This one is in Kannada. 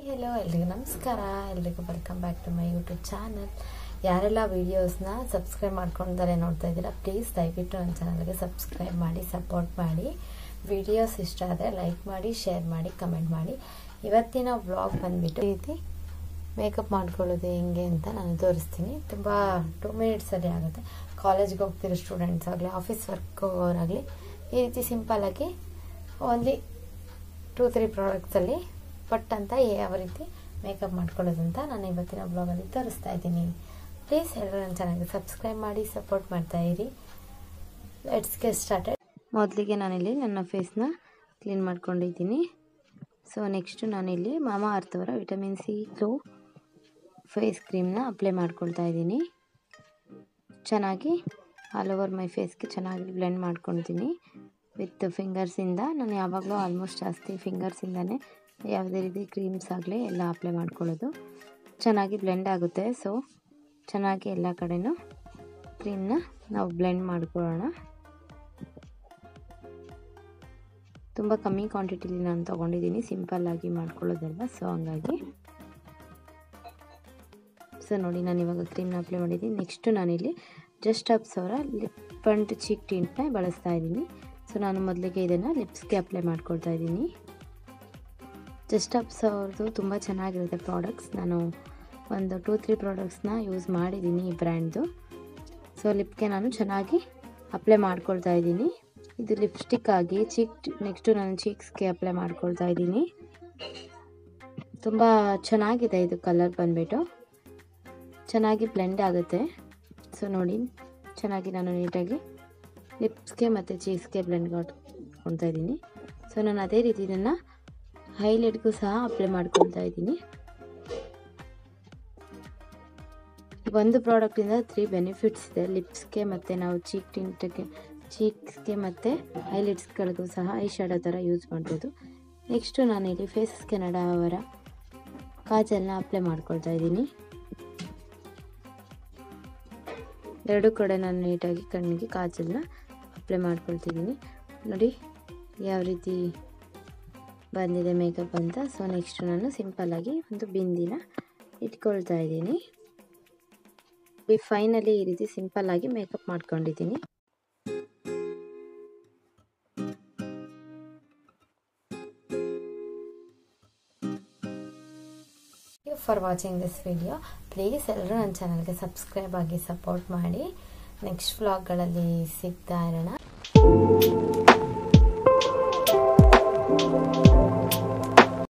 ಹೆಲೋ ಎಲ್ರಿಗೂ ನಮಸ್ಕಾರ ಎಲ್ರಿಗೂ welcome back to my YouTube channel ಯಾರೆಲ್ಲ ವೀಡಿಯೋಸ್ನ ಸಬ್ಸ್ಕ್ರೈಬ್ ಮಾಡ್ಕೊಂಡಿದ್ದಾರೆ ನೋಡ್ತಾ ಇದ್ದೀರಾ ಪ್ಲೀಸ್ ದಯವಿಟ್ಟು ನನ್ನ ಚಾನಲ್ಗೆ ಸಬ್ಸ್ಕ್ರೈಬ್ ಮಾಡಿ ಸಪೋರ್ಟ್ ಮಾಡಿ ವಿಡಿಯೋಸ್ ಇಷ್ಟ ಆದರೆ ಲೈಕ್ ಮಾಡಿ ಶೇರ್ ಮಾಡಿ ಕಮೆಂಟ್ ಮಾಡಿ ಇವತ್ತಿನ ವ್ಲಾಗ್ ಬಂದುಬಿಟ್ಟು ರೀತಿ ಮೇಕಪ್ ಮಾಡ್ಕೊಳ್ಳೋದು ಹೆಂಗೆ ಅಂತ ನಾನು ತೋರಿಸ್ತೀನಿ ತುಂಬ ಟೂ ಮಿನಿಟ್ಸಲ್ಲಿ ಆಗುತ್ತೆ ಕಾಲೇಜ್ಗೆ ಹೋಗ್ತಿರೋ ಸ್ಟೂಡೆಂಟ್ಸ್ ಆಗಲಿ ಆಫೀಸ್ ವರ್ಕ್ ಹೋಗೋರಾಗಲಿ ಈ ರೀತಿ ಸಿಂಪಲ್ಲಾಗಿ ಓನ್ಲಿ ಟೂ ತ್ರೀ ಪ್ರಾಡಕ್ಟ್ಸಲ್ಲಿ ಪಟ್ ಅಂತ ಯಾವ ರೀತಿ ಮೇಕಪ್ ಮಾಡ್ಕೊಳ್ಳೋದಂತ ನಾನು ಇವತ್ತಿನ ಬ್ಲಾಗಲ್ಲಿ ತೋರಿಸ್ತಾ ಇದ್ದೀನಿ ಪ್ಲೀಸ್ ಎಲ್ಲರೂ ನನ್ನ ಚಾನಲ್ಗೆ ಸಬ್ಸ್ಕ್ರೈಬ್ ಮಾಡಿ ಸಪೋರ್ಟ್ ಮಾಡ್ತಾ ಇರಿ ಲೆಟ್ಸ್ ಗೆಟ್ ಸ್ಟಾರ್ಟೆಡ್ ಮೊದಲಿಗೆ ನಾನಿಲ್ಲಿ ನನ್ನ ಫೇಸ್ನ ಕ್ಲೀನ್ ಮಾಡ್ಕೊಂಡಿದ್ದೀನಿ ಸೊ ನೆಕ್ಸ್ಟು ನಾನಿಲ್ಲಿ ಮಾಮಾ ಅರ್ಥವರ ವಿಟಮಿನ್ ಸಿ ಗ್ಲೋ ಫೇಸ್ ಕ್ರೀಮ್ನ ಅಪ್ಲೈ ಮಾಡ್ಕೊಳ್ತಾ ಇದ್ದೀನಿ ಚೆನ್ನಾಗಿ ಆಲ್ ಓವರ್ ಮೈ ಫೇಸ್ಗೆ ಚೆನ್ನಾಗಿ ಬ್ಲೆಂಡ್ ಮಾಡ್ಕೊಳ್ತೀನಿ ವಿತ್ ಫಿಂಗರ್ಸಿಂದ ನಾನು ಯಾವಾಗಲೂ ಆಲ್ಮೋಸ್ಟ್ ಜಾಸ್ತಿ ಫಿಂಗರ್ಸಿಂದನೇ ಯಾವುದೇ ರೀತಿ ಕ್ರೀಮ್ಸ್ ಆಗಲಿ ಎಲ್ಲ ಅಪ್ಲೈ ಮಾಡ್ಕೊಳ್ಳೋದು ಚೆನ್ನಾಗಿ ಬ್ಲೆಂಡ್ ಆಗುತ್ತೆ ಸೊ ಚೆನ್ನಾಗಿ ಎಲ್ಲ ಕಡೆನೂ ಕ್ರೀಮ್ನ ನಾವು ಬ್ಲೆಂಡ್ ಮಾಡ್ಕೊಳ್ಳೋಣ ತುಂಬ ಕಮ್ಮಿ ಕ್ವಾಂಟಿಟಿಲಿ ನಾನು ತೊಗೊಂಡಿದ್ದೀನಿ ಸಿಂಪಲ್ಲಾಗಿ ಮಾಡ್ಕೊಳ್ಳೋದಲ್ಲ ಸೊ ಹಂಗಾಗಿ ಸೊ ನೋಡಿ ನಾನು ಇವಾಗ ಕ್ರೀಮ್ನ ಅಪ್ಲೈ ಮಾಡಿದ್ದೀನಿ ನೆಕ್ಸ್ಟು ನಾನಿಲ್ಲಿ ಜಸ್ಟ್ ಅಪ್ಸ್ ಅವರ ಲಿಪ್ ಅಂಡ್ ಚೀಕ್ ಟಿಂಟ್ನ ಬಳಸ್ತಾ ಇದ್ದೀನಿ ಸೊ ನಾನು ಮೊದಲಿಗೆ ಇದನ್ನು ಲಿಪ್ಸ್ಗೆ ಅಪ್ಲೈ ಮಾಡ್ಕೊಳ್ತಾ ಇದ್ದೀನಿ ಜಸ್ಟ್ ಅಪ್ಸ್ ಅವ್ರದ್ದು ತುಂಬ ಚೆನ್ನಾಗಿರುತ್ತೆ ಪ್ರಾಡಕ್ಟ್ಸ್ ನಾನು ಒಂದು ಟೂ ತ್ರೀ ಪ್ರಾಡಕ್ಟ್ಸ್ನ ಯೂಸ್ ಮಾಡಿದ್ದೀನಿ ಈ ಬ್ರ್ಯಾಂಡ್ದು ಸೊ ಲಿಪ್ಗೆ ನಾನು ಚೆನ್ನಾಗಿ ಅಪ್ಲೈ ಮಾಡ್ಕೊಳ್ತಾ ಇದ್ದೀನಿ ಇದು ಲಿಪ್ಸ್ಟಿಕ್ ಆಗಿ ಚೀಕ್ ನೆಕ್ಸ್ಟು ನಾನು ಚೀಕ್ಸ್ಗೆ ಅಪ್ಲೈ ಮಾಡ್ಕೊಳ್ತಾ ಇದ್ದೀನಿ ತುಂಬ ಚೆನ್ನಾಗಿದೆ ಇದು ಕಲರ್ ಬಂದುಬಿಟ್ಟು ಚೆನ್ನಾಗಿ ಬ್ಲೆಂಡ್ ಆಗುತ್ತೆ ಸೊ ನೋಡಿ ಚೆನ್ನಾಗಿ ನಾನು ನೀಟಾಗಿ ಲಿಪ್ಸ್ಗೆ ಮತ್ತು ಚೀಸ್ಗೆ ಬ್ಲೆಂಡ್ ಮಾಡ್ಕೊಳ್ತಾ ಇದ್ದೀನಿ ಸೊ ನಾನು ಅದೇ ರೀತಿ ಇದನ್ನು ಹೈಲೈಟ್ಗೂ ಸಹ ಅಪ್ಲೈ ಮಾಡ್ಕೊಳ್ತಾ ಇದ್ದೀನಿ ಒಂದು ಪ್ರಾಡಕ್ಟಿಂದ ತ್ರೀ ಬೆನಿಫಿಟ್ಸ್ ಇದೆ ಲಿಪ್ಸ್ಗೆ ಮತ್ತು ನಾವು ಚೀಕ್ ಟಿಂಟ್ಗೆ ಚೀಕ್ಸ್ಗೆ ಮತ್ತು ಹೈಲೈಟ್ಸ್ಗಳಿಗೂ ಸಹ ಐ ಶಾಡೋ ಥರ ಯೂಸ್ ಮಾಡ್ಬೋದು ನೆಕ್ಸ್ಟು ನಾನಿಲ್ಲಿ ಫೇಸ್ ಕೆನಡಾ ಅವರ ಕಾಜಲ್ನ ಅಪ್ಲೈ ಮಾಡ್ಕೊಳ್ತಾ ಇದ್ದೀನಿ ಎರಡು ಕಡೆ ನಾನು ನೀಟಾಗಿ ಕಣ್ಣಿಗೆ ಕಾಜಲ್ನ ಅಪ್ಲೈ ಮಾಡ್ಕೊಳ್ತಿದ್ದೀನಿ ನೋಡಿ ಯಾವ ರೀತಿ ಬಂದಿದೆ ಮೇಕಪ್ ಅಂತ ಸೊ ನೆಕ್ಸ್ಟ್ ನಾನು ಸಿಂಪಲ್ಲಾಗಿ ಒಂದು ಬಿಂದಿನ ಇಟ್ಕೊಳ್ತಾ ಇದ್ದೀನಿ ಫೈನಲಿ ಈ ರೀತಿ ಸಿಂಪಲ್ಲಾಗಿ ಮೇಕಪ್ ಮಾಡ್ಕೊಂಡಿದ್ದೀನಿ for watching this video please ಎಲ್ಲರೂ ನನ್ನ ಚಾನಲ್ಗೆ ಸಬ್ಸ್ಕ್ರೈಬ್ ಆಗಿ ಸಪೋರ್ಟ್ ಮಾಡಿ ನೆಕ್ಸ್ಟ್ ವ್ಲಾಗ್ಗಳಲ್ಲಿ ಸಿಗ್ತಾ ಇರೋಣ